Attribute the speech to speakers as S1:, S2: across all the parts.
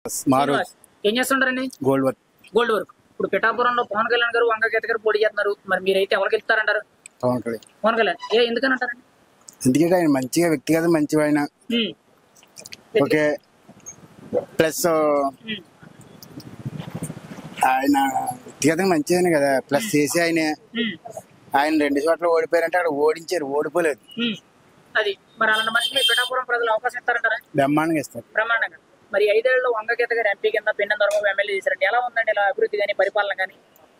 S1: శ్రీనివాస్ మారు
S2: శ్రీనివాస్. ఏం చేస్తుంటారండి
S1: గోల్డ్ వర్క్
S2: గోల్డ్ వర్క్ ఇప్పుడు పిఠాపురంలో పవన్ కళ్యాణ్ గారు వంగ గీత గారు పోటీ చేస్తున్నారు మరి మీరైతే ఎవరికి వెళ్తారంటారు
S1: పవన్ కళ్యాణ్
S2: పవన్ కళ్యాణ్ ఏ ఎందుకని అంటారండి
S1: ఎందుకంటే ఆయన మంచిగా వ్యక్తిగత మంచిగా ఆయన
S2: ఉమ్.
S1: ఓకే ప్లస్
S2: ఉమ్.
S1: ఆయన వ్యక్తిగతంగా మంచిగానే కదా ప్లస్ చేసి ఆయన
S2: ఉమ్.
S1: ఆయన రెండు చోట్ల ఓడిపోయారంటే అక్కడ ఓడించారు ఓడిపోలేదు
S2: ఉమ్. అది మరి అలాంటి మనిషికి పిఠాపురం ప్రజలు అవకాశం ఇస్తారంటారా
S1: బ్రహ్మాండంగా ఇస్తారు
S2: బ్రహ్మాండంగా మరి ఐదేళ్లలో వంగ గీత గారు ఎంపీ కింద పెన్న దొరబాబు ఎమ్మెల్యే చేశారండి ఎలా ఉందండి ఇలా అభివృద్ధి కానీ పరిపాలన కానీ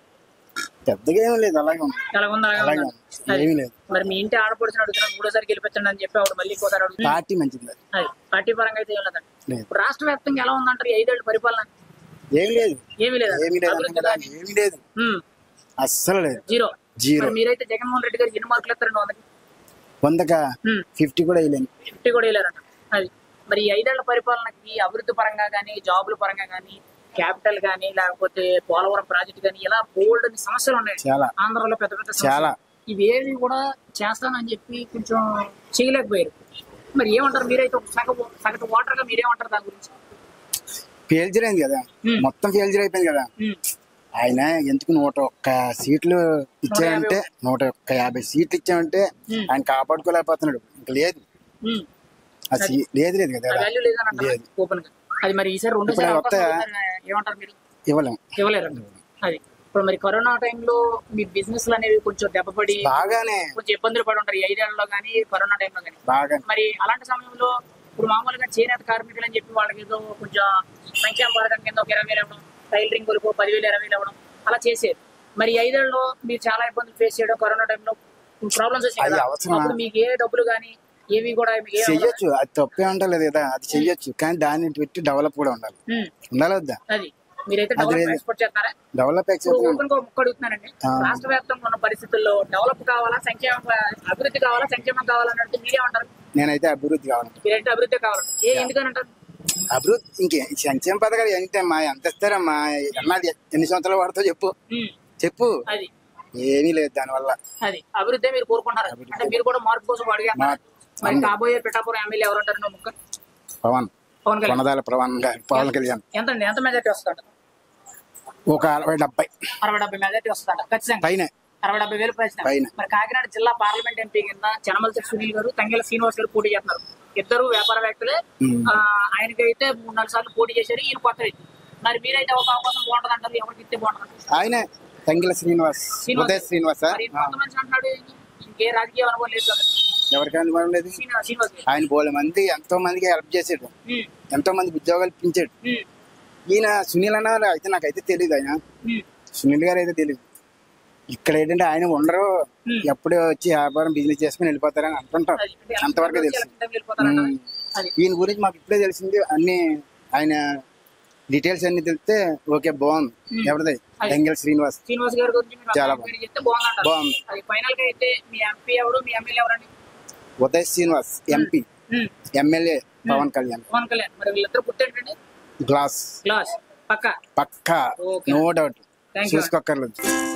S1: పెద్దగా ఏమీ లేదు అలాగే ఉంది
S2: ఎలా ఉందా అలాగే
S1: అలాగే
S2: ఉందా?
S1: ఉంది
S2: అది.
S1: ఏమీ లేదు
S2: మరి మీ ఇంటి ఆడపడుచుని అడుగుతున్నాను మూడోసారి గెలిపించండి అని చెప్పి ఆవిడ మళ్ళీ ఇంకోసారి అడుగుతుంది
S1: పార్టీ మంచిది లేదు.
S2: అది పార్టీ పరంగా అయితే ఏం లేదండి
S1: లేదు
S2: ఇప్పుడు రాష్ట్ర వ్యాప్తంగా ఎలా ఉందంటారు ఈ ఐదేళ్ల పరిపాలన
S1: ఏమీ లేదు
S2: ఏమీ లేదా
S1: ఏమీ లేదు
S2: అభివృద్ధి
S1: అనగా
S2: కానీ
S1: ఏమీ లేదు
S2: ఉమ్.
S1: అస్సలు లేదు
S2: జీరో
S1: జీరో
S2: మరి మీరైతే జగన్మోహన్ రెడ్డి గారికి ఎన్ని మార్కులు ఇస్తారండి వందకి
S1: వందక
S2: ఉమ్.
S1: ఫిఫ్టీ కూడా వేయలేను
S2: ఫిఫ్టీ కూడా వేయలేరంట అది మరి ఈ ఐదేళ్ల పరిపాలనకి అభివృద్ధి పరంగా కానీ జాబుల పరంగా కానీ క్యాపిటల్ కానీ లేకపోతే పోలవరం ప్రాజెక్ట్ కానీ ఇలా బోల్డ్ అని సమస్యలు ఉన్నాయి
S1: చాలా
S2: ఆంధ్రాలో పెద్ద పెద్ద సమస్యలు.
S1: చాలా.
S2: ఇవేవి కూడా చేస్తానని చెప్పి కొంచెం చేయలేకపోయారు మరి ఏమంటారు మీరైతే ఒక సగటు సగటు ఓటర్ గా మీరేమంటారు దాని గురించి
S1: ఫెయిల్చర్ అయింది కదా
S2: ఉమ్.
S1: మొత్తం ఫెయిల్చర్ అయిపోయింది కదా
S2: ఉమ్.
S1: ఆయన ఎందుకు నూట ఒక్క సీట్లు ఇచ్చాడంటే నూట ఒక్క యాభై సీట్లు ఇచ్చామంటే
S2: ఉమ్.
S1: ఆయన కాపాడుకోలేకపోతున్నాడు ఇంకా లేదు
S2: ఉమ్.
S1: ఆ సీ- లేదు లేదు కదా
S2: ఆ వాల్యూ లేదని అంటారు
S1: లేదు.
S2: ఓపెన్ గా అది మరి ఈసారి రెండు
S1: ఇప్పుడు
S2: అవకాశం
S1: వస్తాయా?
S2: అవుతుందని ఏమంటారు మీరు
S1: ఇవ్వలేం
S2: ఇవ్వలేరండి అది ఇప్పుడు మరి కరోనా టైంలో మీ బిజినెస్ అనేవి కొంచెం దెబ్బపడి
S1: బాగానే
S2: కొంచెం ఇబ్బందులు పడి ఉంటారు ఈ ఐదేళ్లలో కానీ కరోనా టైంలో కానీ
S1: బాగా
S2: మరి అలాంటి సమయంలో ఇప్పుడు మామూలుగా చేనేత కార్మికులు అని చెప్పి వాళ్ళకి ఏదో కొంచెం సంక్షేమ పథకం కింద ఒక ఇరవై వేలు ఇవ్వడం టైలరింగ్ కొరకు పదివేలు ఇరవై వేలు ఇవ్వడం అలా చేసేది మరి ఈ ఐదేళ్లలో మీరు చాలా ఇబ్బందులు ఫేస్ చేయడం కరోనా టైంలో ప్రాబ్లమ్స్ వచ్చాయి
S1: అది
S2: కదా
S1: అవసరమా?
S2: అప్పుడు మీకు ఏ డబ్బులు కానీ ఏవి కూడా మీకు ఏ
S1: చెయ్యొచ్చు అది తప్పే ఉండలేదు కదా అది చెయ్యొచ్చు కానీ దాన్ని పెట్టి డెవలప్ కూడా ఉండాలి
S2: ఉమ్,
S1: ఉండాలి వద్దా
S2: అది మీరైతే
S1: అది
S2: డెవలప్
S1: లేదు.
S2: ఎక్స్పోర్ట్ చేస్తారా
S1: డెవలప్
S2: ఇప్పుడు
S1: ఎక్సెప్ట్
S2: ఓపెన్ గా ఒక ముక్క అడుగుతున్నానండి
S1: ఆ.
S2: రాష్ట్ర వ్యాప్తంగా ఉన్న పరిస్థితుల్లో డెవలప్ కావాలా సంక్షేమ అభివృద్ధి కావాలా సంక్షేమం కావాలన్నట్టు మీరేమంటారు
S1: నేనైతే అభివృద్ధి కావాలంటే
S2: మీరైతే అభివృద్ధి కావాలి ఏ ఎందుకనంటారు
S1: అభివృద్ధి ఇంకే సంక్షేమ పథకాలు ఏంటమ్మా ఎంత ఇస్తారమ్మా అన్నది ఎన్ని సంవత్సరాలు పడతావు చెప్పు
S2: ఉమ్,
S1: చెప్పు
S2: అది
S1: ఏమీ లేదు దానివల్ల
S2: అది అభివృద్ధి మీరు కోరుకుంటారు అంటే మీరు కూడా మార్పు కోసం అడిగారు
S1: మార్పు.
S2: మరి కాబోయే పిఠాపురం ఎమ్మెల్యే ఎవరంటారు నువ్వు ముక్క
S1: పవన్
S2: పవన్ కళ్యాణ్
S1: కొనదాల పవన్ గారు పవన్ కళ్యాణ్
S2: ఎంత అండి ఎంత మెజార్టీ వస్తుందంట
S1: ఒక అరవై డెబ్బై
S2: అరవై డెబ్బై మెజార్టీ వస్తుందంట ఖచ్చితంగా
S1: పైన
S2: అరవై డెబ్బై వేలు ప్రశ్న
S1: పైన.
S2: మరి కాకినాడ జిల్లా పార్లమెంట్ ఎంపీ కింద చనమలసి సునీల్ గారు తంగెల శ్రీనివాస్ గారు పోటీ చేస్తున్నారు ఇద్దరు వ్యాపారవేత్తలే
S1: ఉమ్.
S2: ఆ, ఆయనకైతే మూడు నాలుగు సార్లు పోటీ చేశారు ఈయన కొత్త వ్యక్తి మరి మీరైతే ఒక అవకాశం బాగుంటుంది అంటారు ఎవరికి ఇస్తే బాగుంటుంది
S1: ఆయనే తంగిల శ్రీనివాస్
S2: శ్రీనివాస్.
S1: ఉదయ్ శ్రీనివాస్
S2: మరి కొంత మనిషి అంటున్నాడు ఇంకే రాజకీయ అనుభవం లేదు కదా
S1: ఎవరికి అనుమానం లేదు
S2: శ్రీనివాస్ శ్రీనివాస్ గారు.
S1: ఆయన బోలే మంది ఎంతో మందికి హెల్ప్ చేసాడు
S2: ఉమ్,
S1: ఎంతో మందికి ఉద్యోగాలు ఇప్పించాడు
S2: ఉమ్,
S1: ఈయన సునీల్ అన్న అయితే నాకైతే తెలియదు ఆయన
S2: ఉమ్,
S1: సునీల్ గారు అయితే తెలియదు ఇక్కడ ఏంటంటే ఆయన ఉండరు
S2: Hmm.
S1: ఎప్పుడు వచ్చి వ్యాపారం బిజినెస్ చేసుకుని వెళ్ళిపోతారని అంటుంటారు
S2: అది. అంటే
S1: అంతవరకే
S2: అందరూ
S1: తెలుసు
S2: ఎలక్షన్ టైంకి వెళ్ళిపోతారంటారా?
S1: ఉమ్.
S2: అది
S1: ఈయన గురించి మాకు ఇప్పుడే తెలిసింది అన్ని ఆయన డీటెయిల్స్ అన్ని తెలిస్తే ఓకే బాగుంది
S2: Hmm.
S1: ఎవరిది
S2: అది.
S1: తంగిల శ్రీనివాస్
S2: శ్రీనివాస్ గారి గురించి మీరు
S1: చాలా
S2: అసలు మీరు చెప్తే బాగుందంటారు
S1: బాగుంది
S2: అది ఫైనల్ గా అయితే మీ ఎంపీ ఎవరు మీ ఎమ్మెల్యే ఎవరండి
S1: ఉదయ్ శ్రీనివాస్ ఎంపీ
S2: ఉమ్,
S1: ఎమ్మెల్యే పవన్ కళ్యాణ్
S2: పవన్ కళ్యాణ్ మరి వీళ్ళిద్దరు పుట్టేంటండి
S1: గ్లాస్
S2: గ్లాస్ పక్క
S1: పక్కా
S2: okay
S1: no doubt
S2: thank you
S1: చూసుకోక్కర్లేదు